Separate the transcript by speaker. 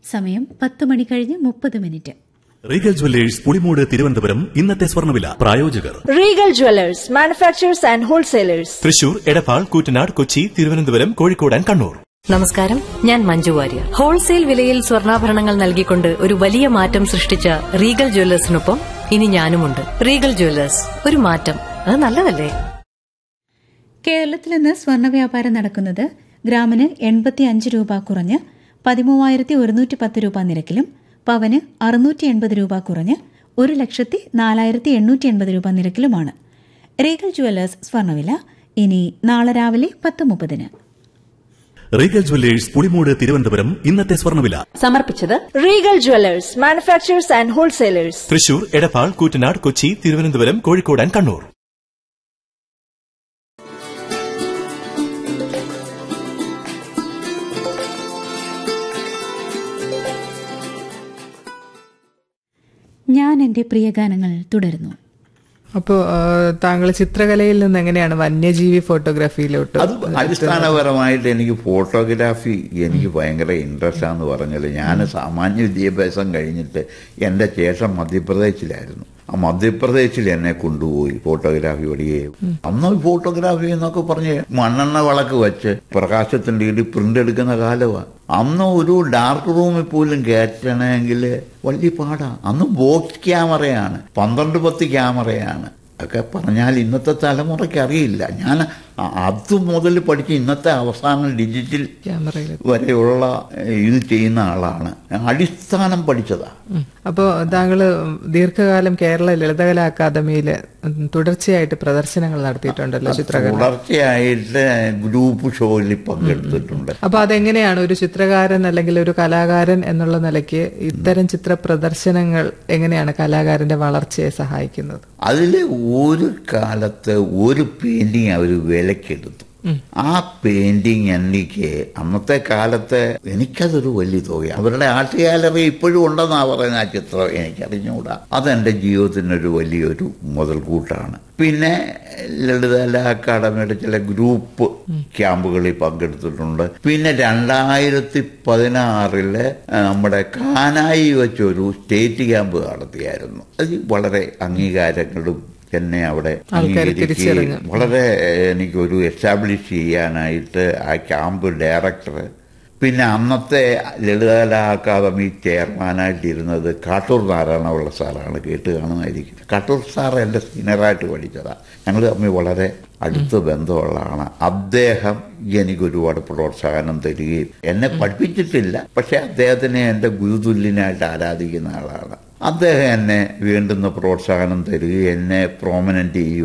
Speaker 1: സമയം പത്ത് മണി കഴിഞ്ഞ് മുപ്പത് minute
Speaker 2: Regal jewellers Pulimood Thiruvananthapuram ഇന്നത്തെ സ്വർണ്ണവില പ്രായോജകർ
Speaker 3: Regal Jewelers, manufacturers and wholesalers.
Speaker 2: Thrissur Edappal Koottanad Kochi Thiruvananthapuram Kozhikode and Kannur
Speaker 4: നമസ്കാരം ഞാൻ മഞ്ജു വാര്യർ ഹോൾസെയിൽ വിലയിൽ സ്വർണ്ണാഭരണങ്ങൾ നൽകിക്കൊണ്ട് ഒരു വലിയ മാറ്റം സൃഷ്ടിച്ച റീഗൽ ജ്വല്ലേഴ്സിനൊപ്പം ഇനി ഞാനുമുണ്ട് റീഗൽ ജ്വല്ലേഴ്സ് ഒരു മാറ്റം അത് നല്ലതല്ലേ
Speaker 1: കേരളത്തിൽ ഇന്ന് സ്വർണ്ണ വ്യാപാരം നടക്കുന്നത് ഗ്രാമിന് എൺപത്തി അഞ്ച് രൂപ കുറഞ്ഞ് പതിമൂവായിരത്തി ഒരുന്നൂറ്റി പത്ത് രൂപ നിരക്കിലും പവന് അറുന്നൂറ്റി എൺപത് രൂപ കുറഞ്ഞ് ഒരു ലക്ഷത്തി നാലായിരത്തി എണ്ണൂറ്റി എൺപത് രൂപ നിരക്കിലുമാണ് റീഗൽ ജുവല്ലേഴ്സ് സ്വർണ്ണവില ഇനി നാളെ രാവിലെ പത്ത് മുപ്പതിന്
Speaker 2: റീഗൽ ജ്വല്ലേഴ്സ് പുളിമൂട് തിരുവനന്തപുരം ഇന്നത്തെ സ്വർണ്ണവില
Speaker 4: സമർപ്പിച്ചത്
Speaker 3: Regal Jewelers, manufacturers and wholesalers.
Speaker 2: Thrissur Edappal Koottanad Kochi Thiruvananthapuram Kozhikode and Kannur
Speaker 1: ഞാൻ എൻ്റെ പ്രിയഗാനങ്ങൾ തുടരുന്നു
Speaker 5: അപ്പോൾ താങ്കൾ ചിത്രകലയിൽ നിന്ന് എങ്ങനെയാണ് വന്യജീവി ഫോട്ടോഗ്രാഫിയിലോട്ട്
Speaker 6: അത് അടിസ്ഥാനപരമായിട്ട് എനിക്ക് ഫോട്ടോഗ്രാഫി എനിക്ക് ഭയങ്കര ഇൻട്രസ്റ്റ് ആണെന്ന് പറഞ്ഞാൽ ഞാൻ സാമാന്യ വിദ്യാഭ്യാസം കഴിഞ്ഞിട്ട് എൻ്റെ ശേഷം മധ്യപ്രദേശിലായിരുന്നു ആ മധ്യപ്രദേശിൽ എന്നെ കൊണ്ടുപോയി ഫോട്ടോഗ്രാഫി പഠിക്കുകയും അന്ന് ഈ ഫോട്ടോഗ്രാഫി എന്നൊക്കെ പറഞ്ഞ് മണ്ണെണ്ണ വിളക്ക് വെച്ച് പ്രകാശത്തിന്റെ ഇടി പ്രിന്റ് എടുക്കുന്ന കാലമാണ് അന്ന് ഒരു ഡാർക്ക് റൂമിൽ പോലും കയറ്റണമെങ്കിൽ വലിയ പാടാ അന്ന് ബോക്സ് ക്യാമറയാണ് പന്ത്രണ്ട് പത്ത് ക്യാമറയാണ് ഒക്കെ പറഞ്ഞാൽ ഇന്നത്തെ തലമുറയ്ക്ക് അറിയില്ല ഞാൻ അ- അത് മുതൽ പഠിച്ച് ഇന്നത്തെ അവസാനം ഡിജിറ്റൽ
Speaker 5: ക്യാമറയിൽ
Speaker 6: വരെയുള്ള ഏഹ്, ഇത് ചെയ്യുന്ന ആളാണ് അടിസ്ഥാനം പഠിച്ചതാ
Speaker 5: അപ്പോൾ താങ്കൾ ദീർഘകാലം കേരള ലളിതകലാ അക്കാദമിയിൽ തുടർച്ചയായിട്ട് പ്രദർശനങ്ങൾ നടത്തിയിട്ടുണ്ടല്ലോ ചിത്രകല
Speaker 6: തുടർച്ചയായിട്ട് ഗ്രൂപ്പ് ഷോയിൽ പങ്കെടുത്തിട്ടുണ്ട്
Speaker 5: അപ്പൊ അതെങ്ങനെയാണ് ഒരു ചിത്രകാരൻ അല്ലെങ്കിൽ ഒരു കലാകാരൻ എന്നുള്ള നിലയ്ക്ക് ഇത്തരം ചിത്ര പ്രദർശനങ്ങൾ എങ്ങനെയാണ് കലാകാരന്റെ വളർച്ചയെ സഹായിക്കുന്നത്
Speaker 6: അതിൽ ഒരു കാലത്ത് ഒരു പെയിന്റിങ് അവർ വിലക്കെടുത്തു ആ പെയിന്റിങ് എനിക്ക് അന്നത്തെ കാലത്ത് എനിക്കതൊരു വലിയ തുകയാണ് അവരുടെ ആർട്ട് ഗാലറി ഇപ്പോഴും ഉണ്ടെന്നാ പറയുന്ന ആ ചിത്രം എനിക്കറിഞ്ഞുകൂടാ അതെന്റെ ജീവിതത്തിനൊരു വലിയൊരു മുതൽക്കൂട്ടാണ് പിന്നെ ലളിതകലാ അക്കാദമിയുടെ ചില ഗ്രൂപ്പ് ക്യാമ്പുകളിൽ പങ്കെടുത്തിട്ടുണ്ട് പിന്നെ രണ്ടായിരത്തി പതിനാറില് നമ്മുടെ കാനായി വെച്ചൊരു സ്റ്റേറ്റ് ക്യാമ്പ് നടത്തിയായിരുന്നു അത് വളരെ അംഗീകാരങ്ങളും എന്നെ അവിടെ
Speaker 5: ആൾക്കാര്
Speaker 6: അംഗീകരിക്കുകയും
Speaker 5: തിരിച്ചറിഞ്ഞു.
Speaker 6: വളരെ ഏഹ്, എനിക്കൊരു എസ്റ്റാബ്ലിഷ് ചെയ്യാനായിട്ട് ആ ക്യാമ്പ് ഡയറക്ടർ പിന്നെ അന്നത്തെ ലളിതകലാ അക്കാദമി ചെയർമാനായിട്ടിരുന്നത് കാട്ടൂർ നാരായണപിള്ള സാറാണ് കേട്ട് കാണുമായിരിക്കും കാട്ടൂർ സാർ എൻ്റെ സീനിയറായിട്ട് പഠിച്ചതാണ് ഞങ്ങൾ തമ്മിൽ വളരെ അടുത്ത ബന്ധമുള്ളതാണ് അദ്ദേഹം എനിക്ക് ഒരുപാട് പ്രോത്സാഹനം തരികയും എന്നെ പഠിപ്പിച്ചിട്ടില്ല പക്ഷെ അദ്ദേഹത്തിനെ എൻ്റെ ഗുരുതുല്യനായിട്ട് ആരാധിക്കുന്ന ആളാണ് അദ്ദേഹം എന്നെ വേണ്ടുന്ന പ്രോത്സാഹനം തരികയും എന്നെ പ്രോമിനന്റ്